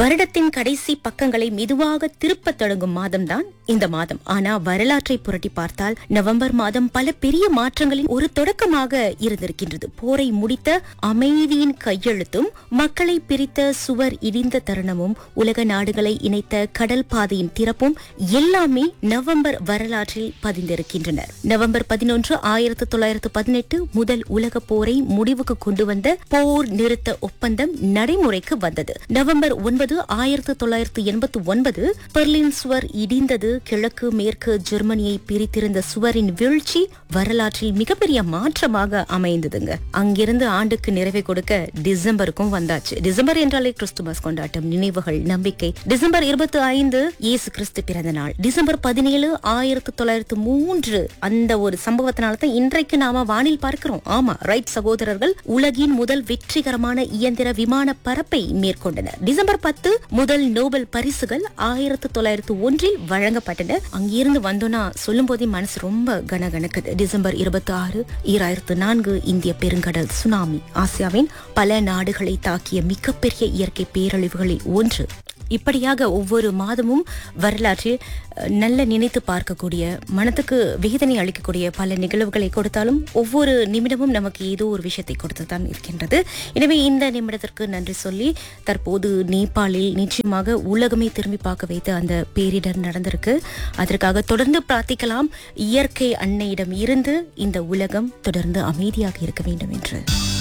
வருடத்தின் கடைசி பக்கங்களை மெதுவாக திருப்பத் தொடங்கும் மாதம்தான் இந்த மாதம் ஆனா வரலாற்றை புரட்டி பார்த்தால் நவம்பர் மாதம் பல பெரிய மாற்றங்களின் ஒரு தொடக்கமாக இருந்திருக்கின்றது போரை முடித்த அமைதியின் கையெழுத்தும் மக்களை பிரித்த சுவர் இடிந்த தருணமும் உலக நாடுகளை இணைத்த கடல் பாதையின் திறப்பும் எல்லாமே நவம்பர் வரலாற்றில் பதிந்திருக்கின்றன நவம்பர் பதினொன்று ஆயிரத்து தொள்ளாயிரத்து பதினெட்டு முதல் உலக போரை முடிவுக்கு கொண்டு வந்த போர் நிறுத்த ஒப்பந்தம் நடைமுறைக்கு வந்தது நவம்பர் ஒன்பது ஆயிரத்து தொள்ளாயிரத்து எண்பத்து ஒன்பது பெர்லின் சுவர் இடிந்தது கிழக்கு மேற்கு ஜெர்மனியை பிரித்திருந்த சுவரின் வீழ்ச்சி வரலாற்றில் மிகப்பெரிய மாற்றமாக அமைந்ததுங்க அங்கிருந்து ஆண்டுக்கு நிறைவை கொடுக்க டிசம்பருக்கும் வந்தாச்சு டிசம்பர் என்றாலே கிறிஸ்துமஸ் கொண்டாட்டம் நினைவுகள் நம்பிக்கை டிசம்பர் இருபத்தி ஐந்து இயேசு கிறிஸ்து பிறந்த நாள் டிசம்பர் பதினேழு ஆயிரத்து தொள்ளாயிரத்து மூன்று அந்த ஒரு சம்பவத்தினால தான் இன்றைக்கு நாம வானில் பார்க்கிறோம் ஆமா ரைட் சகோதரர்கள் உலகின் முதல் வெற்றிகரமான இயந்திர விமான பறப்பை மேற்கொண்டனர் டிசம்பர் பத்து முதல் நோபல் பரிசுகள் ஆயிரத்து தொள்ளாயிரத்து ஒன்றில் வழங்கப்பட்டன அங்கிருந்து வந்தோம்னா சொல்லும் போதே மனசு ரொம்ப கனகனக்குது டிசம்பர் இருபத்தி ஆறு ஈராயிரத்து நான்கு இந்திய பெருங்கடல் சுனாமி ஆசியாவின் பல நாடுகளை தாக்கிய மிகப்பெரிய இயற்கை பேரழிவுகளில் ஒன்று இப்படியாக ஒவ்வொரு மாதமும் வரலாற்றில் அஹ், நல்ல நினைத்து பார்க்கக்கூடிய மனத்துக்கு வேதனை அளிக்கக்கூடிய பல நிகழ்வுகளை கொடுத்தாலும் ஒவ்வொரு நிமிடமும் நமக்கு ஏதோ ஒரு விஷயத்தை கொடுத்து தான் இருக்கின்றது எனவே இந்த நிமிடத்திற்கு நன்றி சொல்லி தற்போது நேபாளில் நிச்சயமாக உலகமே திரும்பி பார்க்க வைத்த அந்த பேரிடர் நடந்திருக்கு அதற்காக தொடர்ந்து பிரார்த்திக்கலாம் இயற்கை அன்னையிடம் இருந்து இந்த உலகம் தொடர்ந்து அமைதியாக இருக்க வேண்டும் என்று